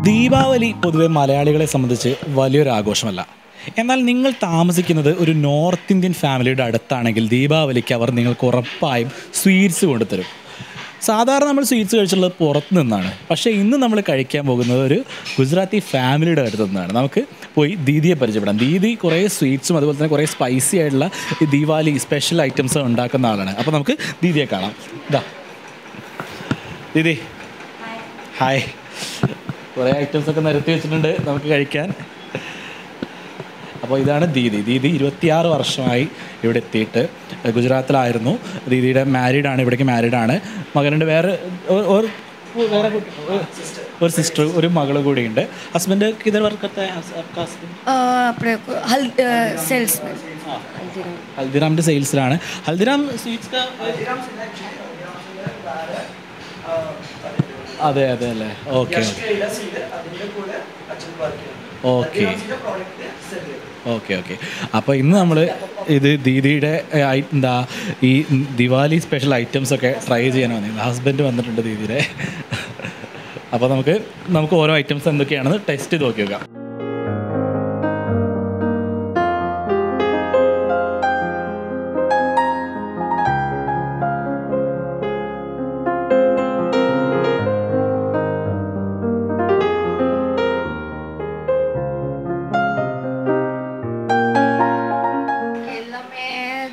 ദീപാവലി പൊതുവെ മലയാളികളെ സംബന്ധിച്ച് വലിയൊരു ആഘോഷമല്ല എന്നാൽ നിങ്ങൾ താമസിക്കുന്നത് ഒരു നോർത്ത് ഇന്ത്യൻ ഫാമിലിയുടെ അടുത്താണെങ്കിൽ ദീപാവലിക്ക് അവർ നിങ്ങൾക്ക് ഉറപ്പായും സ്വീറ്റ്സ് കൊണ്ടുതരും സാധാരണ നമ്മൾ സ്വീറ്റ്സ് കഴിച്ചിട്ടുള്ളത് പുറത്ത് നിന്നാണ് പക്ഷേ ഇന്ന് നമ്മൾ കഴിക്കാൻ പോകുന്നത് ഒരു ഗുജറാത്തി ഫാമിലിയുടെ അടുത്ത് നിന്നാണ് നമുക്ക് പോയി ദീദിയെ പരിചയപ്പെടാം ദീദി കുറേ സ്വീറ്റ്സും അതുപോലെ തന്നെ കുറേ സ്പൈസി ആയിട്ടുള്ള ഈ ദീപാവലി സ്പെഷ്യൽ ഐറ്റംസ് ഉണ്ടാക്കുന്ന ആളാണ് അപ്പോൾ നമുക്ക് ദീദിയെ കാണാം ഇതാ ദീദി ഹായ് കുറേ ഐറ്റംസ് ഒക്കെ നിരത്തി വെച്ചിട്ടുണ്ട് നമുക്ക് കഴിക്കാൻ അപ്പോൾ ഇതാണ് ദീദി ദീദി ഇരുപത്തിയാറ് വർഷമായി ഇവിടെ എത്തിയിട്ട് ഗുജറാത്തിലായിരുന്നു ദീദിയുടെ മാരീഡാണ് ഇവിടേക്ക് മാരീഡാണ് മകനുണ്ട് വേറെ ഒ- ഒരു വേറെ കുട്ടി- ഒരു- ഒരു സിസ്റ്റർ ഒരു മകൾ കൂടിയുണ്ട് ഹസ്ബൻഡ് കിതർ വർക്കത്തെ ഹസ്ബൻഡ് अ, अपने को हल सेल्स में ഹൽദിറാമിൻ്റെ സെയിൽസിലാണ് ഹൽദിറാം സ്വീറ്റ്സ് അതെ അതെ അല്ലേ ഓക്കെ ഓക്കെ ഓക്കെ ഓക്കെ അപ്പോൾ ഇന്ന് നമ്മൾ ഇത് ദീദിയുടെ ഏ, ഐ- എന്താ ഈ ദിവാലി സ്പെഷ്യൽ ഐറ്റംസ് ഒക്കെ ട്രൈ ചെയ്യാൻ വന്നത് ഹസ്ബൻഡ് വന്നിട്ടുണ്ട് ദീദിയുടെ അപ്പോൾ നമുക്ക് നമുക്ക് ഓരോ ഐറ്റംസ് എന്തൊക്കെയാണെന്ന് ടെസ്റ്റ് ചെയ്ത് നോക്കി നോക്കാം केरला में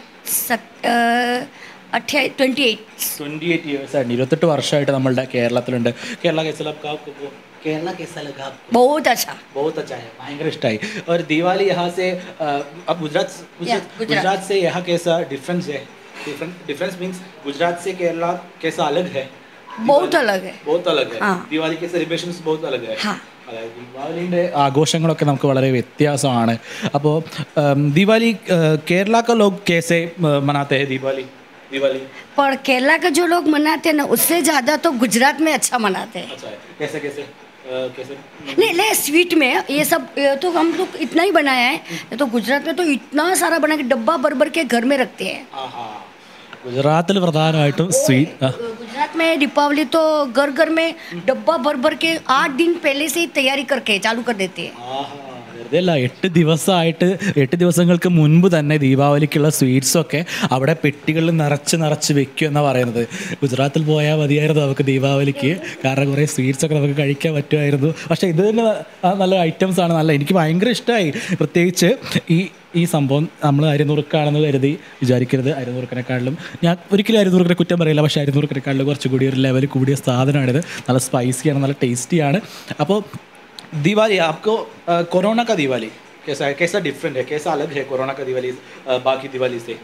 अट्ठाईस twenty eight twenty eight years ആയിട്ട് ഇരുപത്തെട്ട് വർഷമായിട്ട് നമ്മളുടെ കേരളത്തിലുണ്ട് കേരള കേസല കേരള കേസല बहुत अच्छा बहुत अच्छा है भयंकर इष्टाई और दिवाली यहाँ से अ, अब गुजरात Yeah, गुजरात गुजरात। गुजरात से यहाँ कैसा डिफरेंस है डिफरेंस डिफरेंस मीन्स गुजरात से केरला कैसा अलग है बहुत अलग है बहुत अलग है हाँ। दिवाली के सेलिब्रेशंस बहुत अलग है हाँ അതായത് ദീപാവലിൻ്റെ ആഘോഷങ്ങളൊക്കെ നമുക്ക് വളരെ വ്യത്യാസമാണ് അപ്പോൾ ദിവാലി കേരള का लोग कैसे अ, मनाते हैं दिवाली दिवाली पर केरला के जो लोग मनाते हैं ना उससे ज़्यादा तो गुजरात में अच्छा मनाते हैं अच्छा है कैसे कैसे अ, कैसे नहीं ले स्वीट में ये सब ये तो हम लोग इतना ही बनाया है ये तो गुजरात में तो इतना सारा बना के डब्बा भर भर के घर में रखते हैं ആഹാ ഗുജറാത്തിൽ പ്രധാനമായിട്ടും സ്വീറ്റ് गुजरात में दीपावली तो घर घर में डब्बा भर भर के आठ दिन पहले से ही तैयारी करके चालू कर देते हैं ആഹാ, വെറുതെ അല്ല എട്ട് ദിവസമായിട്ട് എട്ട് ദിവസങ്ങൾക്ക് മുൻപ് തന്നെ ദീപാവലിക്കുള്ള സ്വീറ്റ്സ് ഒക്കെ അവിടെ പെട്ടികളിൽ നിറച്ച് നിറച്ച് വെക്കും എന്നാണ് പറയുന്നത് ഗുജറാത്തിൽ പോയാൽ മതിയായിരുന്നു നമുക്ക് ദീപാവലിക്ക് കാരണം കുറേ സ്വീറ്റ്സ് ഒക്കെ നമുക്ക് കഴിക്കാൻ പറ്റുമായിരുന്നു പക്ഷേ ഇത് തന്നെ ആ നല്ല ഐറ്റംസ് ആണ് നല്ല എനിക്ക് ഭയങ്കര ഇഷ്ടമായി പ്രത്യേകിച്ച് ഈ ഈ സംഭവം നമ്മൾ അരിനുറുക്കാണെന്ന് കരുതി വിചാരിക്കരുത് അരിനുറുക്കനെക്കാളിലും ഞാൻ ഒരിക്കലും അരിനുറുക്കനെ കുറ്റം പറയില്ല പക്ഷേ അരിനുറുക്കനെക്കാളിലും കുറച്ചുകൂടി ഒരു ലെവൽ കൂടിയ സാധനമാണിത് നല്ല സ്പൈസിയാണ് നല്ല ടേസ്റ്റിയാണ് അപ്പോൾ दिवाली आपको अ, कोरोना का दिवाली कैसा है कैसा डिफरेंट है कैसा अलग है कोरोना का दिवाली अ, बाकी दिवाली से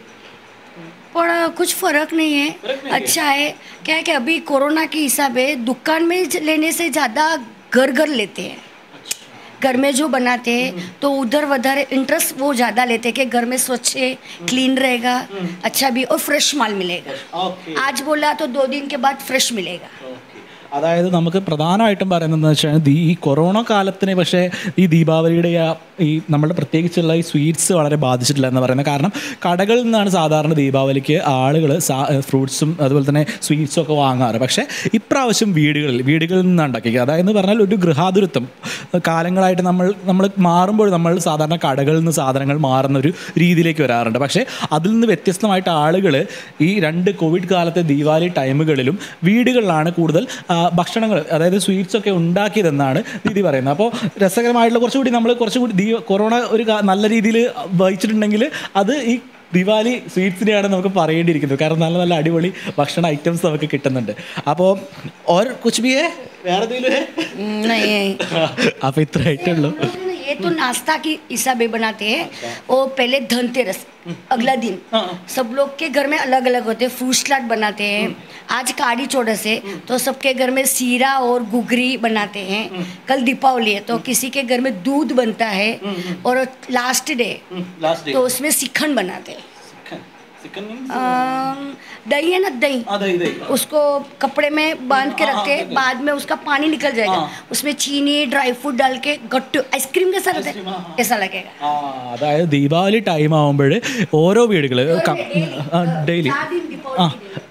पर कुछ फर्क नहीं है फर्क नहीं है। अच्छा है क्या है कि अभी कोरोना के हिसाब है दुकान में ज- लेने से ज़्यादा घर घर लेते हैं घर में जो बनाते हैं तो उधर वधारे इंटरेस्ट वो ज़्यादा लेते हैं कि घर में स्वच्छ है क्लीन रहेगा अच्छा भी और फ्रेश माल मिलेगा ഓക്കെ आज बोला तो दो दिन के बाद फ्रेश मिलेगा അതായത് നമുക്ക് പ്രധാനമായിട്ടും പറയുന്നത് വെച്ചാൽ ദീ ഈ കൊറോണ കാലത്തിന് പക്ഷേ ഈ ദീപാവലിയുടെ ആ ഈ നമ്മുടെ പ്രത്യേകിച്ചുള്ള ഈ സ്വീറ്റ്സ് വളരെ ബാധിച്ചിട്ടില്ല എന്ന് പറയുന്നത് കാരണം കടകളിൽ നിന്നാണ് സാധാരണ ദീപാവലിക്ക് ആളുകൾ ഫ്രൂട്ട്സും അതുപോലെ തന്നെ സ്വീറ്റ്സും ഒക്കെ വാങ്ങാറ് പക്ഷേ ഇപ്രാവശ്യം വീടുകളിൽ വീടുകളിൽ നിന്നാണ് ഉണ്ടാക്കിയത് അതായത് പറഞ്ഞാൽ ഒരു ഗൃഹാതുരത്വം കാലങ്ങളായിട്ട് നമ്മൾ നമ്മൾ മാറുമ്പോൾ നമ്മൾ സാധാരണ കടകളിൽ നിന്ന് സാധനങ്ങൾ മാറുന്ന ഒരു രീതിയിലേക്ക് വരാറുണ്ട് പക്ഷേ അതിൽ നിന്ന് വ്യത്യസ്തമായിട്ട് ആളുകൾ ഈ രണ്ട് കോവിഡ് കാലത്തെ ദീപാവലി ടൈമുകളിലും വീടുകളിലാണ് കൂടുതൽ ഭക്ഷണങ്ങൾ അതായത് സ്വീറ്റ്സ് ഒക്കെ ഉണ്ടാക്കിയതെന്നാണ് ദീദി പറയുന്നത് അപ്പോൾ രസകരമായിട്ടുള്ള കുറച്ചുകൂടി നമ്മൾ കുറച്ചുകൂടി ദീ കൊറോണ ഒരു കാ- നല്ല രീതിയിൽ വഹിച്ചിട്ടുണ്ടെങ്കിൽ അത് ഈ ദിവാലി സ്വീറ്റ്സിനെയാണ് നമുക്ക് പറയേണ്ടിയിരിക്കുന്നത് കാരണം നല്ല നല്ല അടിപൊളി ഭക്ഷണ ഐറ്റംസ് നമുക്ക് കിട്ടുന്നുണ്ട് അപ്പോൾ ഓർ കുച്ച് ബി ഹേ വേറെ എന്തെങ്കിലും ഹേ नहीं അപ്പോൾ ഇത്ര ആയിട്ടുള്ളൂ ये तो नाश्ता की हिसाबे बनाते हैं वो पहले धनतेरस अगला दिन सब लोग के घर में अलग अलग होते हैं फ्रूट सलाद बनाते हैं आज काड़ी चौड़स है तो सबके घर में सीरा और गुगरी बनाते हैं कल दीपावली है तो किसी के घर में दूध बनता है और लास्ट डे लास्ट डे तो उसमें सिखंड बनाते हैं चिकन मीन्स अम, दही है ना दही अदे इधे उसको कपड़े में बांध के हाँ, रखते हैं हाँ, बाद में उसका पानी निकल जाएगा हाँ। उसमें चीनी ड्राई फ्रूट डाल के गट्टू आइसक्रीम कैसा रहता आइसक्रीम, हाँ, हाँ। है ऐसा लगेगा ആ അതായത് ദീപാവലി ടൈം ആകുമ്പോൾ ഓരോ വീടുകൾ ഡെയിലി चार दिन ആ दीपावली के दिन।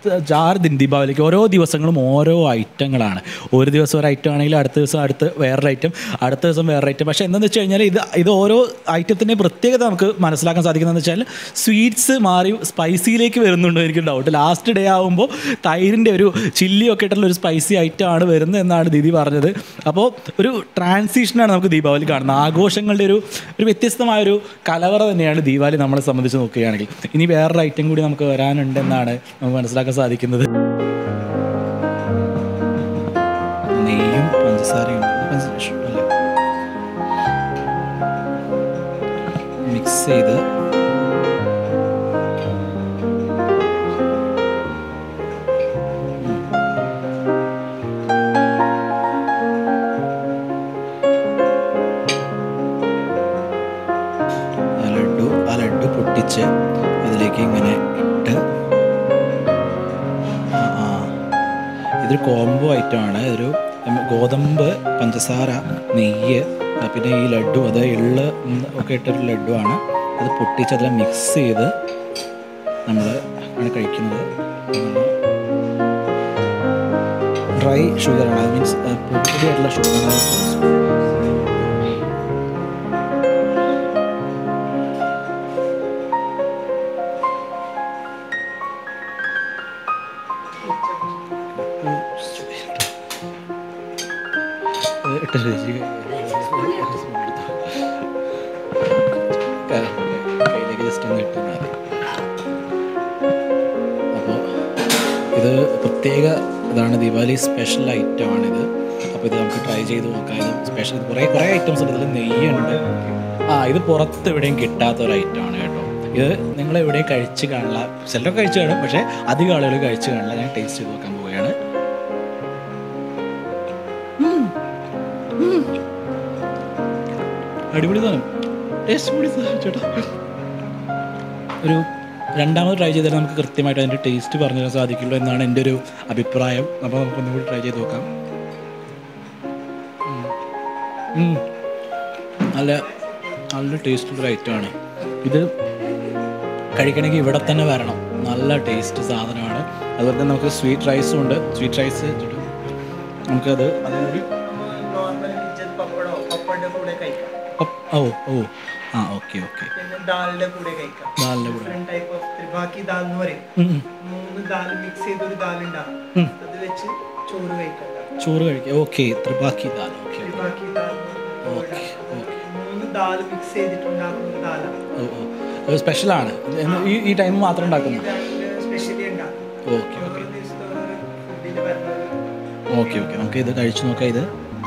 ആറ് ദിൻ ദീപാവലിക്ക് ഓരോ ദിവസങ്ങളും ഓരോ ഐറ്റങ്ങളാണ് ഒരു ദിവസം ഒരു ഐറ്റം ആണെങ്കിൽ അടുത്ത ദിവസം അടുത്ത് വേറൊരു ഐറ്റം അടുത്ത ദിവസം വേറൊരു ഐറ്റം പക്ഷേ എന്താണെന്ന് വെച്ച് കഴിഞ്ഞാൽ ഇത് ഇത് ഓരോ ഐറ്റത്തിൻ്റെ പ്രത്യേകത നമുക്ക് മനസ്സിലാക്കാൻ സാധിക്കുന്നതെന്ന് വെച്ചാൽ സ്വീറ്റ്സ് മാറി സ്പൈസിയിലേക്ക് വരുന്നുണ്ടോ എനിക്ക് ഡൗട്ട് ലാസ്റ്റ് ഡേ ആകുമ്പോൾ തൈരിൻ്റെ ഒരു ചില്ലിയൊക്കെ ഇട്ടുള്ള ഒരു സ്പൈസി ഐറ്റം ആണ് വരുന്നത് എന്നാണ് ദീദി പറഞ്ഞത് അപ്പോൾ ഒരു ട്രാൻസിഷനാണ് നമുക്ക് ദീപാവലി കാണുന്നത് ആഘോഷങ്ങളുടെ ഒരു ഒരു വ്യത്യസ്തമായൊരു കലവറ തന്നെയാണ് ദീപാവലി നമ്മളെ സംബന്ധിച്ച് നോക്കുകയാണെങ്കിൽ ഇനി വേറൊരു ഐറ്റം കൂടി നമുക്ക് വരാനുണ്ടെന്നാണ് നമുക്ക് മനസ്സിലാക്കാൻ സാധിക്കുന്നത് നെയ്യും പഞ്ചസാരയും പഞ്ചസാര അല്ലേ മിക്സ് ചെയ്ത് ആ ലഡു ആ ലഡു പൊട്ടിച്ച് അതിലേക്ക് ഇങ്ങനെ ഇട്ട് ആ, ആ. ഇതൊരു കോംബോ ഐറ്റമാണ് ഒരു ഉം, ഗോതമ്പ് പഞ്ചസാര നെയ്യ് ആ, പിന്നെ ഈ ലഡു അത് എള്ള് ഉം, ഒക്കെ ഇട്ടൊരു ലഡു ആണ് അത് പൊട്ടിച്ച് അതിൽ മിക്സ് ചെയ്ത് നമ്മൾ ആണ് കഴിക്കുന്നത് ഡ്രൈ ഷുഗറാണ് അത് മീൻസ് പൊടിയായിട്ടുള്ള ഷുഗറാണ് ഇട്ട് ശരി. കയ്യിലേക്ക് ജസ്റ്റ് ഒന്ന് ഇട്ടാൽ മതി അപ്പോൾ ഇത് പ്രത്യേക ഇതാണ് ദീപാവലി സ്പെഷ്യൽ ഐറ്റമാണിത് അപ്പോൾ ഇത് നമുക്ക് ട്രൈ ചെയ്ത് നോക്കാം ഇത് സ്പെഷ്യൽ കുറേ കുറേ ഐറ്റംസ് ഉണ്ട് ഇതിൽ നെയ്യുണ്ട് ആ ഇത് പുറത്ത് എവിടെയും കിട്ടാത്ത ഒരു ഐറ്റമാണ് കേട്ടോ ഇത് നിങ്ങൾ എവിടെയും കഴിച്ച് കാണില്ല ചിലരൊക്കെ കഴിച്ച് കാണും പക്ഷേ അധികം ആളുകൾ കഴിച്ച് കാണില്ല ഞാൻ ടേസ്റ്റ് ചെയ്ത് നോക്കാൻ പോവുകയാണ് അടിപൊളി സാധനം ടേസ്റ്റ് കൂടി സാധനം ചേട്ടാ ഒരു രണ്ടാമത് ട്രൈ ചെയ്താൽ നമുക്ക് കൃത്യമായിട്ട് അതിൻ്റെ ടേസ്റ്റ് പറഞ്ഞു തരാൻ സാധിക്കുള്ളൂ എന്നാണ് എൻ്റെ ഒരു അഭിപ്രായം അപ്പോൾ നമുക്ക് ഒന്നുകൂടി ട്രൈ ചെയ്ത് നോക്കാം ഉം. ഉം. നല്ല നല്ല ടേസ്റ്റുള്ള ഐറ്റമാണ് ഇത് കഴിക്കണമെങ്കിൽ ഇവിടെ തന്നെ വരണം നല്ല ടേസ്റ്റ് സാധനമാണ് അതുപോലെ തന്നെ നമുക്ക് സ്വീറ്റ് റൈസും ഉണ്ട് സ്വീറ്റ് റൈസ് നമുക്കത് അതുകൂടി നോർമൽ കിച്ചൻ പപ്പടോ പപ്പടയുടെ കൂടെ കഴിക്കാം പപ്പ്- ഓ ഓ ആ ഓക്കെ ഓക്കെ പിന്നെ ദാലിന്റെ കൂടെ കഴിക്കാം ദാലിൻ്റെ കൂടെ ഡിഫറെന്റ് ടൈപ്പ് ഓഫ് ത്രിഭാക്കി ദാൽ എന്ന് പറയും ഉം, ഉം. മൂന്ന് ദാൽ മിക്സ് ചെയ്ത ഒരു ദാൽ ഉണ്ടാവും ഉം. അത് വെച്ച് ചോറ് കഴിക്കണ്ട ചോറ് കഴിക്കുക ഓക്കെ ത്രിപാക്കി ദാൽ ഓക്കെ ത്രിഭാക്കി ദാൽ എന്ന് പറഞ്ഞ ഓക്കെ ചോറ്. ഓക്കെ മൂന്ന് ദാൽ മിക്സ് ചെയ്തിട്ടുണ്ടാക്കുന്ന ഒരു ദാലാണ് ഓ ഓ അത് സ്പെഷ്യലാണ് ഇത് ഈ ഈ ടൈം മാത്രം ഉണ്ടാക്കുന്നു സ്പെഷ്യലി ഉണ്ടാക്കും ഓക്കെ ഓക്കെ ഓരോ ദിവസത്തെ ഓരോ ഫുഡിൽ വരുന്നത് ഓക്കെ ഓക്കെ നമുക്ക് ഇത് കഴിച്ചു നോക്കാം ഇത്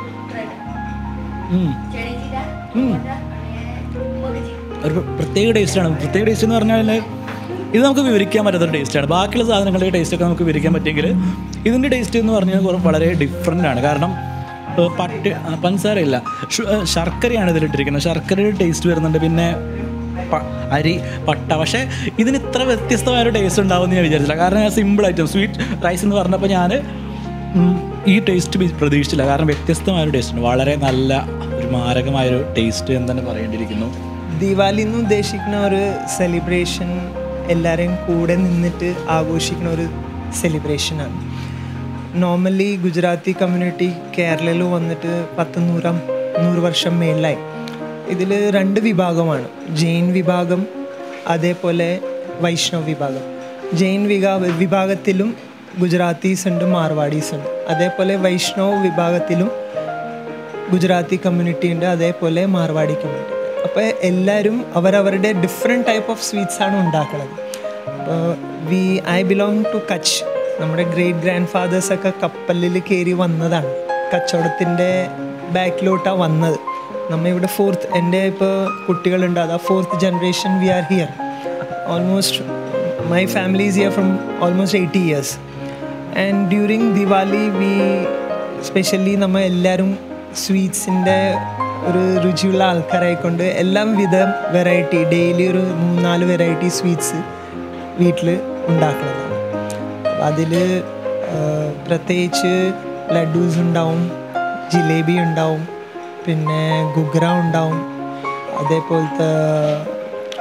ഉം. ચણી જીરા ഉം. અને મગજી ഒരു പ്ര- പ്രത്യേക ടേസ്റ്റാണ് പ്രത്യേക ടേസ്റ്റ് എന്ന് പറഞ്ഞാൽ ഇത് നമുക്ക് വിവരിക്കാൻ പറ്റാത്തൊരു ടേസ്റ്റാണ് ബാക്കിയുള്ള സാധനങ്ങളുടെ ടേസ്റ്റ് ഒക്കെ നമുക്ക് വിവരിക്കാൻ പറ്റിയെങ്കിൽ ഇതിൻ്റെ ടേസ്റ്റ് എന്ന് പറഞ്ഞാൽ കുറ- വളരെ ഡിഫറെൻ്റ് ആണ് കാരണം ഏഹ്, പട്ട് ആ, പഞ്ചസാരയില്ല ഷു- ഏഹ്, ശർക്കരയാണ് ഇതിലിട്ടിരിക്കുന്നത് ശർക്കരയുടെ ടേസ്റ്റ് വരുന്നുണ്ട് പിന്നെ പ- അരി പട്ട പക്ഷേ ഇതിന് ഇത്ര വ്യത്യസ്തമായൊരു ടേസ്റ്റ് ഉണ്ടാവുമെന്ന് ഞാൻ വിചാരിച്ചില്ല കാരണം ഞാൻ സിമ്പിൾ ഐറ്റം സ്വീറ്റ് റൈസ് എന്ന് പറഞ്ഞപ്പോൾ ഞാൻ ഉം, ഈ ടേസ്റ്റ് ബി- പ്രതീക്ഷിച്ചില്ല കാരണം വ്യത്യസ്തമായൊരു ടേസ്റ്റ് ഉണ്ട് വളരെ നല്ല ഒരു മാരകമായൊരു ടേസ്റ്റ് എന്ന് തന്നെ പറയേണ്ടിയിരിക്കുന്നു ദിവാലി എന്ന് ഉദ്ദേശിക്കുന്ന ഒരു സെലിബ്രേഷൻ എല്ലാവരെയും കൂടെ നിന്നിട്ട് ആഘോഷിക്കുന്ന ഒരു സെലിബ്രേഷനാണ് നോർമലി ഗുജറാത്തി കമ്മ്യൂണിറ്റി കേരളയിൽ വന്നിട്ട് പത്ത് നൂറാം നൂറ് വർഷം മേളിലായി ഇതിൽ രണ്ട് വിഭാഗമാണ് ജെയിൻ വിഭാഗം അതേപോലെ വൈഷ്ണവ് വിഭാഗം ജെയിൻ വിഭാ വിഭാഗത്തിലും ഗുജറാത്തീസ് ഉണ്ട് മാർവാടീസ് ഉണ്ട് അതേപോലെ വൈഷ്ണവ് വിഭാഗത്തിലും ഗുജറാത്തി കമ്മ്യൂണിറ്റി ഉണ്ട് അതേപോലെ മാർവാടി കമ്മ്യൂണിറ്റി അപ്പോൾ എല്ലാവരും അവരവരുടെ ഡിഫറെൻറ്റ് ടൈപ്പ് ഓഫ് സ്വീറ്റ്സ് ആണ് ഉണ്ടാക്കുന്നത് അപ്പോൾ we I belong to Kutch നമ്മുടെ ഗ്രേറ്റ് ഗ്രാൻഡ് ഫാദേഴ്സ് ഒക്കെ കപ്പലിൽ കയറി വന്നതാണ് കച്ചവടത്തിൻ്റെ ബാക്കിലോട്ടാണ് വന്നത് നമ്മ ഇവിടെ ഫോർത്ത് എൻ്റെ ഇപ്പോൾ കുട്ടികളുണ്ട് അതാ fourth generation we are here almost my family is here from almost eighty years and during Diwali we specially നമ്മൾ എല്ലാവരും സ്വീറ്റ്സിൻ്റെ ഒരു രുചിയുള്ള ആൾക്കാരായിക്കൊണ്ട് എല്ലാം വിധം വെറൈറ്റി ഡെയിലി ഒരു മൂന്നാല് വെറൈറ്റി സ്വീറ്റ്സ് വീട്ടിൽ ഉണ്ടാക്കുന്നതാണ് അതിൽ പ്രത്യേകിച്ച് ലഡൂസ് ഉണ്ടാവും ജിലേബി ഉണ്ടാവും പിന്നെ ഗുഗ്ര ഉണ്ടാവും അതേപോലത്തെ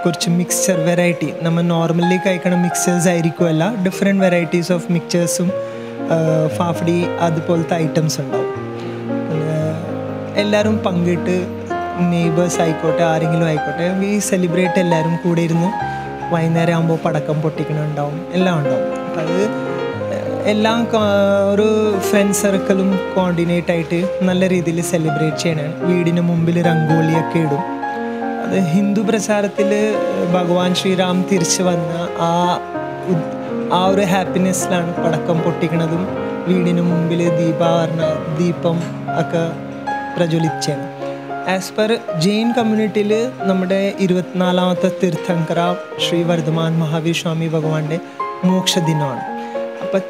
കുറച്ച് മിക്സ്ചർ വെറൈറ്റി നമ്മൾ നോർമലി കഴിക്കണ മിക്സേഴ്സ് ആയിരിക്കുമല്ല ഡിഫറെൻറ്റ് വെറൈറ്റീസ് ഓഫ് മിക്സേഴ്സും ഫാഫ്ഡി അതുപോലത്തെ ഐറ്റംസ് ഉണ്ടാവും പിന്നെ എല്ലാവരും പങ്കിട്ട് നെയ്ബേഴ്സ് ആയിക്കോട്ടെ ആരെങ്കിലും ആയിക്കോട്ടെ വി സെലിബ്രേറ്റ് എല്ലാവരും കൂടെ ഇരുന്ന് വൈകുന്നേരം ആകുമ്പോൾ പടക്കം പൊട്ടിക്കണുണ്ടാവും എല്ലാം ഉണ്ടാവും അപ്പം അത് എല്ലാം ക- ഒരു ഫ്രണ്ട് സർക്കിളും കോർഡിനേറ്റ് ആയിട്ട് നല്ല രീതിയിൽ സെലിബ്രേറ്റ് ചെയ്യണം വീടിന് മുമ്പിൽ രംഗോളിയൊക്കെ ഇടും അത് ഹിന്ദു പ്രചാരത്തിൽ ഭഗവാൻ ശ്രീറാം തിരിച്ചു വന്ന ആ ഉദ്- ആ ഒരു ഹാപ്പിനെസ്സിലാണ് പടക്കം പൊട്ടിക്കണതും വീടിന് മുമ്പിൽ ദീപാവരണ ദീപം ഒക്കെ പ്രജ്വലിച്ചാണ് ആസ് പെർ ജെയിൻ കമ്മ്യൂണിറ്റിയിൽ നമ്മുടെ ഇരുപത്തിനാലാമത്തെ തീർത്ഥങ്കര ശ്രീ വർദ്ധമാൻ മഹാവീർ സ്വാമി ഭഗവാന്റെ മോക്ഷ ദിനമാണ് അപ്പം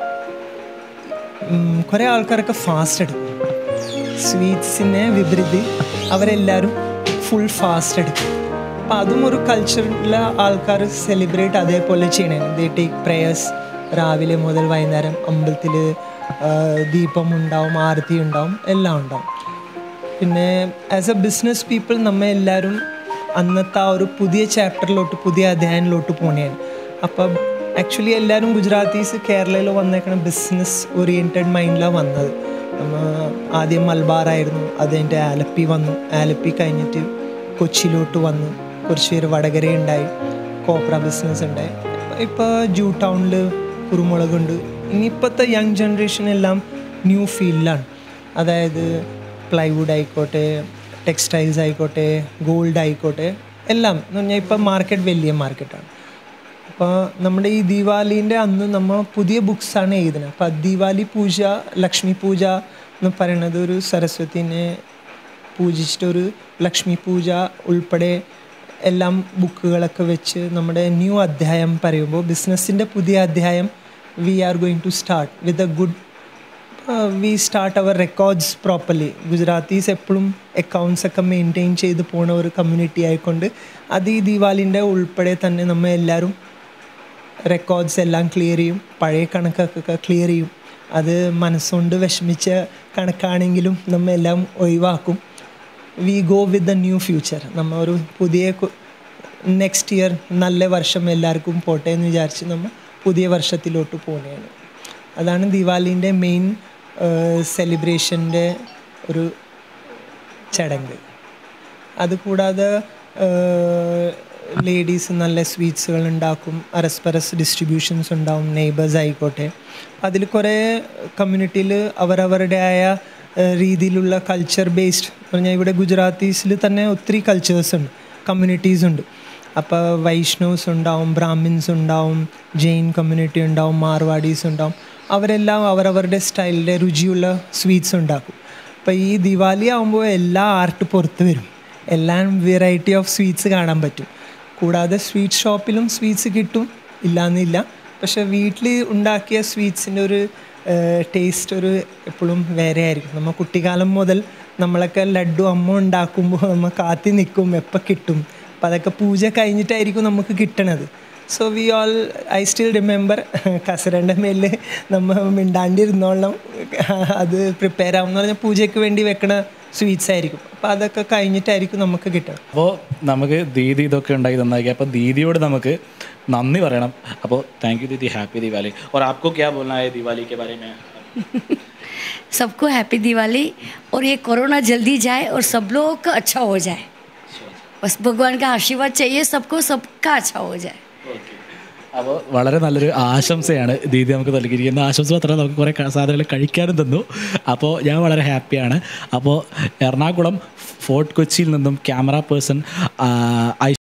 കുറേ ആൾക്കാരൊക്കെ ഫാസ്റ്റ് എടുക്കും സ്വീറ്റ്സിനെ വിപരീതി അവരെല്ലാവരും ഫുൾ ഫാസ്റ്റ് എടുക്കും അപ്പം അതും ഒരു കൾച്ചറിലെ ആൾക്കാർ സെലിബ്രേറ്റ് അതേപോലെ ചെയ്യണേ ദേ ടേക്ക് പ്രേയേഴ്സ് രാവിലെ മുതൽ വൈകുന്നേരം അമ്പലത്തിൽ ദീപം ഉണ്ടാവും ആരതി ഉണ്ടാവും എല്ലാം ഉണ്ടാവും പിന്നെ ആസ് എ ബിസിനസ് പീപ്പിൾ നമ്മ എല്ലാവരും അന്നത്തെ ആ ഒരു പുതിയ ചാപ്റ്ററിലോട്ട് പുതിയ അധ്യായനിലോട്ട് പോണേണ് അപ്പം ആക്ച്വലി എല്ലാവരും ഗുജറാത്തീസ് കേരളയിൽ വന്നേക്കണ ബിസിനസ് ഓറിയൻറ്റഡ് മൈൻഡിലാണ് വന്നത് നമ്മ ആദ്യം മലബാറായിരുന്നു അത് കഴിഞ്ഞിട്ട് ആലപ്പി വന്നു ആലപ്പി കഴിഞ്ഞിട്ട് കൊച്ചിയിലോട്ട് വന്നു കുറച്ച് പേര് വടകര ഉണ്ടായി കോപ്ര ബിസിനസ് ഉണ്ടായി ഇപ്പോൾ ജൂ ടൗണിൽ കുരുമുളകുണ്ട് ഇനിയിപ്പോഴത്തെ യങ് ജനറേഷൻ എല്ലാം ന്യൂ ഫീൽഡിലാണ് അതായത് പ്ലൈവുഡ് ആയിക്കോട്ടെ ടെക്സ്റ്റൈൽസ് ആയിക്കോട്ടെ ഗോൾഡ് ആയിക്കോട്ടെ എല്ലാം എന്ന് പറഞ്ഞാൽ ഇപ്പം മാർക്കറ്റ് വലിയ മാർക്കറ്റാണ് അപ്പോൾ നമ്മുടെ ഈ ദീപാവലീൻ്റെ അന്ന് നമ്മൾ പുതിയ ബുക്സാണ് എഴുതുന്നത് അപ്പോൾ ദീപാവലി പൂജ ലക്ഷ്മി പൂജ എന്ന് പറയുന്നത് ഒരു സരസ്വതിനെ പൂജിച്ചിട്ടൊരു ലക്ഷ്മി പൂജ ഉൾപ്പെടെ എല്ലാം ബുക്കുകളൊക്കെ വെച്ച് നമ്മുടെ ന്യൂ അധ്യായം പറയുമ്പോൾ ബിസിനസ്സിൻ്റെ പുതിയ അധ്യായം we are going to start with a good we start അവർ റെക്കോർഡ്സ് പ്രോപ്പർലി ഗുജറാത്തീസ് എപ്പോഴും അക്കൗണ്ട്സ് ഒക്കെ മെയിൻറ്റെയിൻ ചെയ്ത് പോണ ഒരു കമ്മ്യൂണിറ്റി ആയിക്കൊണ്ട് അത് ഈ ദീപാവലിൻ്റെ ഉൾപ്പെടെ തന്നെ നമ്മൾ എല്ലാവരും റെക്കോർഡ്സ് എല്ലാം ക്ലിയർ ചെയ്യും പഴയ കണക്കൊക്കെ ക്ലിയർ ചെയ്യും അത് മനസ്സുകൊണ്ട് വിഷമിച്ച കണക്കാണെങ്കിലും നമ്മൾ എല്ലാം ഒഴിവാക്കും we go with the new future നമ്മൾ ഒരു പുതിയ നെക്സ്റ്റ് ഇയർ നല്ല വർഷം എല്ലാവർക്കും പോട്ടെ എന്ന് വിചാരിച്ച് നമ്മൾ പുതിയ വർഷത്തിലോട്ട് പോകുകയാണ് അതാണ് ദിവാലിൻ്റെ മെയിൻ സെലിബ്രേഷൻ്റെ ഒരു ചടങ്ങ് അതുകൂടാതെ ലേഡീസ് നല്ല സ്വീറ്റ്സുകൾ ഉണ്ടാക്കും അരസ്പരസ് ഡിസ്ട്രിബ്യൂഷൻസ് ഉണ്ടാവും നെയ്ബേഴ്സ് ആയിക്കോട്ടെ അതിൽ കുറേ കമ്മ്യൂണിറ്റിയിൽ അവരവരുടെയായ ഏഹ്, രീതിയിലുള്ള കൾച്ചർ ബേസ്ഡ് പറഞ്ഞാൽ ഇവിടെ ഗുജറാത്തീസിൽ തന്നെ ഒത്തിരി കൾച്ചേഴ്സ് ഉണ്ട് കമ്മ്യൂണിറ്റീസ് ഉണ്ട് അപ്പോൾ വൈഷ്ണവ്സ് ഉണ്ടാവും ബ്രാഹ്മിൻസ് ഉണ്ടാവും ജെയിൻ കമ്മ്യൂണിറ്റി ഉണ്ടാവും മാർവാഡീസ് ഉണ്ടാവും അവരെല്ലാം അവരവരുടെ സ്റ്റൈലിലെ രുചിയുള്ള സ്വീറ്റ്സ് ഉണ്ടാക്കും അപ്പോൾ ഈ ദിവാലി ആകുമ്പോൾ എല്ലാ ആർട്ട് പുറത്ത് വരും എല്ലാം വെറൈറ്റി ഓഫ് സ്വീറ്റ്സ് കാണാൻ പറ്റും കൂടാതെ സ്വീറ്റ് ഷോപ്പിലും സ്വീറ്റ്സ് കിട്ടും ഇല്ലയെന്നില്ല പക്ഷെ വീട്ടിൽ ഉണ്ടാക്കിയ സ്വീറ്റ്സിൻ്റെ ഒരു ടേസ്റ്റ് ഒരു എപ്പോഴും വേറെ ആയിരിക്കും നമ്മൾ കുട്ടിക്കാലം മുതൽ നമ്മളൊക്കെ ലഡു അമ്മ ഉണ്ടാക്കുമ്പോൾ നമ്മൾ കാത്തി നിൽക്കും എപ്പോൾ കിട്ടും അപ്പോൾ അതൊക്കെ പൂജ കഴിഞ്ഞിട്ടായിരിക്കും നമുക്ക് കിട്ടണത് so we all I still remember കസരൻ്റെ മേലിൽ നമ്മൾ മിണ്ടാണ്ടിരുന്നോളം അത് പ്രിപ്പയർ ആവും എന്ന് പറഞ്ഞാൽ പൂജയ്ക്ക് വേണ്ടി വെക്കണ സ്വീറ്റ്സ് ആയിരിക്കും അപ്പോൾ അതൊക്കെ കഴിഞ്ഞിട്ടായിരിക്കും നമുക്ക് കിട്ടുക അപ്പോൾ നമുക്ക് ദീദി ഇതൊക്കെ ഉണ്ടാക്കി തന്നാക്കി അപ്പോൾ ദീദിയോട് നമുക്ക് നന്ദി പറയണം അപ്പോൾ thank you didi happy Diwali और आपको क्या बोलना है दिवाली के बारे में सबको हैप्पी दिवाली और ये कोरोना जल्दी जाए और सब लोग का अच्छा हो जाए बस भगवान का आशीर्वाद चाहिए सबको सबका अच्छा हो जाए അപ്പോൾ വളരെ നല്ലൊരു ആശംസയാണ് ദീദി നമുക്ക് നൽകിയിരിക്കുന്ന ആശംസ മാത്രമല്ല നമുക്ക് കുറേ ക- സാധനങ്ങൾ കഴിക്കാനും തന്നു അപ്പോൾ ഞാൻ വളരെ ഹാപ്പിയാണ് അപ്പോൾ എറണാകുളം ഫോർട്ട് കൊച്ചിയിൽ നിന്നും ക്യാമറ പേഴ്സൺ